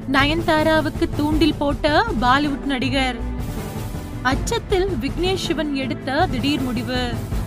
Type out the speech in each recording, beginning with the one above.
நயன்தாராவுக்கு தூண்டில் போட்ட பாலிவுட் நடிகர் அச்சத்தில் விக்னேஷ் சிவன் எடுத்த திடீர் முடிவு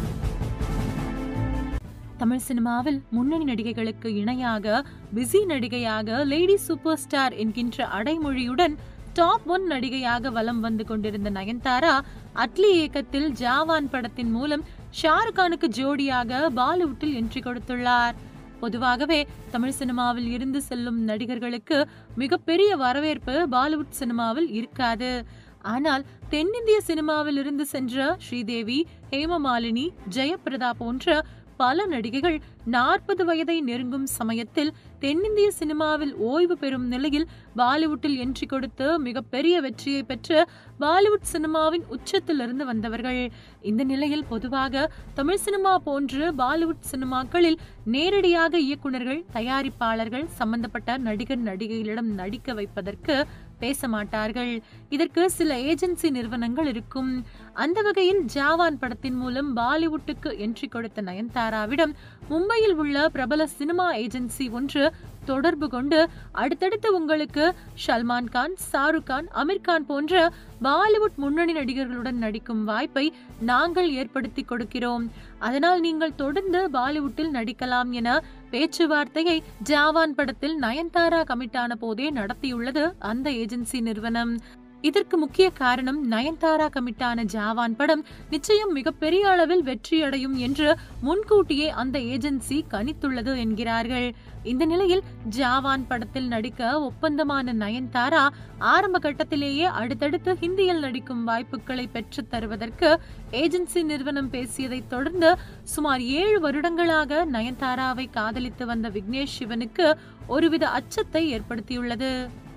தமிழ் சினிமாவில் முன்னணி நடிகைகளுக்கு இணையாக பிஸி நடிகையாக லேடி சூப்பர் ஸ்டார் என்கின்ற அடைமொழியுடன் டாப் ஒன் நடிகையாக வலம் வந்து கொண்டிருந்த நயன்தாரா அட்லி இயக்கத்தில் ஜாவான் படத்தின் மூலம் ஷாருக் கானுக்கு ஜோடியாக பாலிவுட்டில் என்ட்ரி கொடுத்துள்ளார் பொதுவாகவே தமிழ் சினிமாவில் இருந்து செல்லும் நடிகர்களுக்கு மிகப்பெரிய வரவேற்பு பாலிவுட் சினிமாவில் இருக்காது ஆனால் தென்னிந்திய சினிமாவில் இருந்து சென்ற ஸ்ரீதேவி ஹேமமாலினி ஜெயபிரதா போன்ற பல நடிகைகள் நாற்பது வயதை நெருங்கும் சமயத்தில் தென்னிந்திய சினிமாவில் ஓய்வு பெறும் நிலையில் பாலிவுட்டில் என்ட்ரி கொடுத்து மிகப்பெரிய வெற்றியை பெற்று பாலிவுட் சினிமாவின் உச்சத்திலிருந்து வந்தவர்கள் இந்த நிலையில் பொதுவாக தமிழ் சினிமா போன்று பாலிவுட் சினிமாக்களில் நேரடியாக இயக்குனர்கள் தயாரிப்பாளர்கள் சம்பந்தப்பட்ட நடிகர் நடிகைகளிடம் நடிக்க வைப்பதற்கு பேச மாட்டார்கள் இதற்கு சில ஏஜென்சி நிறுவனங்கள் இருக்கும் அந்த வகையில் ஜாவான் படத்தின் மூலம் பாலிவுட்டுக்கு என்ட்ரி கொடுத்த நயன்தாராவிடம் மும்பையில் உள்ள பிரபல சினிமா ஏஜென்சி ஒன்று தொடர்பு கொண்டு அடுத்தடுத்து உங்களுக்கு சல்மான் கான் ஷாருக் கான் அமீர் கான் போன்ற பாலிவுட் முன்னணி நடிகர்களுடன் நடிக்கும் வாய்ப்பை நாங்கள் ஏற்படுத்தி கொடுக்கிறோம் அதனால் நீங்கள் தொடர்ந்து பாலிவுட்டில் நடிக்கலாம் என பேச்சுவார்த்தையை ஜாவான் படத்தில் நயன்தாரா கமிட்டான போதே நடத்தியுள்ளது அந்த ஏஜென்சி நிறுவனம் இதற்கு முக்கிய காரணம் நயன்தாரா கமிட்டான ஜாவான் படம் நிச்சயம் மிகப்பெரிய அளவில் வெற்றியடையும் என்று முன்கூட்டியே அந்த ஏஜென்சி கணித்துள்ளது என்கிறார்கள் இந்த நிலையில் ஜாவான் படத்தில் நடிக்க ஒப்பந்தமான நயன்தாரா ஆரம்ப கட்டத்திலேயே அடுத்தடுத்து ஹிந்தியில் நடிக்கும் வாய்ப்புகளை பெற்றுத் தருவதற்கு ஏஜென்சி நிறுவனம் பேசியதைத் தொடர்ந்து சுமார் ஏழு வருடங்களாக நயன்தாராவை காதலித்து வந்த விக்னேஷ் சிவனுக்கு ஒருவித அச்சத்தை ஏற்படுத்தியுள்ளது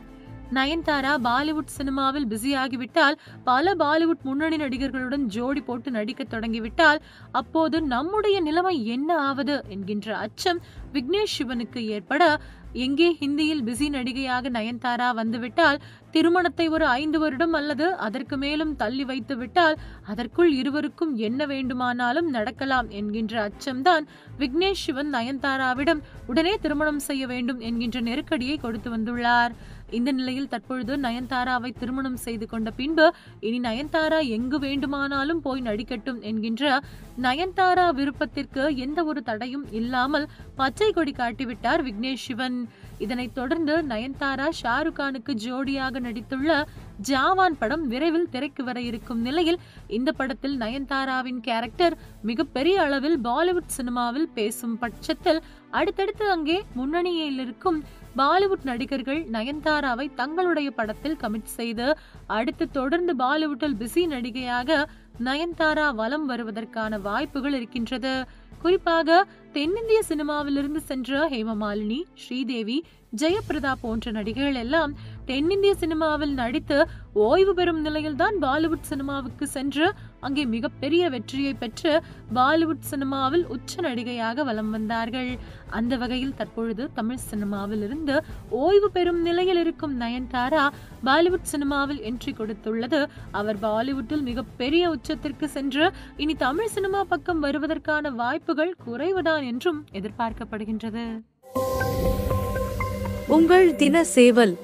நயன்தாரா பாலிவுட் சினிமாவில் பிஸியாகிவிட்டால் பல பாலிவுட் முன்னணி நடிகர்களுடன் ஜோடி போட்டு நடிக்க தொடங்கிவிட்டால் அப்போது நம்முடைய நிலைமை என்ன ஆவது என்கின்ற அச்சம் விக்னேஷ் சிவனுக்கு ஏற்பட எங்கே ஹிந்தியில் பிஸி நடிகையாக நயன்தாரா வந்துவிட்டால் திருமணத்தை ஒரு ஐந்து வருடம் அல்லது அதற்கு மேலும் தள்ளி வைத்து விட்டால் அதற்குள் இருவருக்கும் என்ன வேண்டுமானாலும் நடக்கலாம் என்கின்ற அச்சம்தான் விக்னேஷ் சிவன் நயன்தாராவிடம் உடனே திருமணம் செய்ய வேண்டும் என்கின்ற நெருக்கடியை கொடுத்து வந்துள்ளார் இந்த நிலையில் தற்பொழுது நயன்தாராவை திருமணம் செய்து கொண்ட பின்பு இனி நயன்தாரா எங்கு வேண்டுமானாலும் போய் நடிக்கட்டும் என்கின்ற நயன்தாரா விருப்பத்திற்கு எந்த ஒரு தடையும் இல்லாமல் பச்சை கொடி காட்டிவிட்டார் விக்னேஷ் சிவன் இதனைத் தொடர்ந்து நயன்தாரா ஷாருக் கானுக்கு ஜோடியாக நடித்துள்ள ஜாவான் படம் விரைவில் திரைக்கு வர இருக்கும் நிலையில் இந்த படத்தில் நயன்தாராவின் கேரக்டர் மிகப்பெரிய அளவில் பாலிவுட் சினிமாவில் பேசும் பட்சத்தில் அடுத்தடுத்து அங்கே முன்னணியில் இருக்கும் பாலிவுட் நடிகர்கள் நயன்தாராவை தங்களுடைய படத்தில் கமிட் செய்து அடுத்து தொடர்ந்து பாலிவுட்டில் பிஸி நடிகையாக நயன்தாரா வலம் வருவதற்கான வாய்ப்புகள் இருக்கின்றது குறிப்பாக தென்னிந்திய சினிமாவிலிருந்து சென்ற ஹேமமாலினி ஸ்ரீதேவி ஜெயபிரதா போன்ற நடிகைகள் எல்லாம் தென்னிந்திய சினிமாவில் நடித்து ஓய்வு பெறும் நிலையில்தான் பாலிவுட் சினிமாவுக்கு சென்று அங்கே மிகப்பெரிய வெற்றியை பெற்று பாலிவுட் சினிமாவில் உச்ச நடிகையாக வலம் வந்தார்கள் அந்த வகையில் தற்பொழுது தமிழ் சினிமாவில் இருந்து ஓய்வு பெறும் நிலையில் இருக்கும் நயன்தாரா பாலிவுட் சினிமாவில் என்ட்ரி கொடுத்துள்ளது அவர் பாலிவுட்டில் மிகப்பெரிய உச்சத்திற்கு சென்று இனி தமிழ் சினிமா பக்கம் வருவதற்கான வாய்ப்புகள் குறைவுதான் என்றும் எதிர்பார்க்கப்படுகின்றது உங்கள் தின சேவல்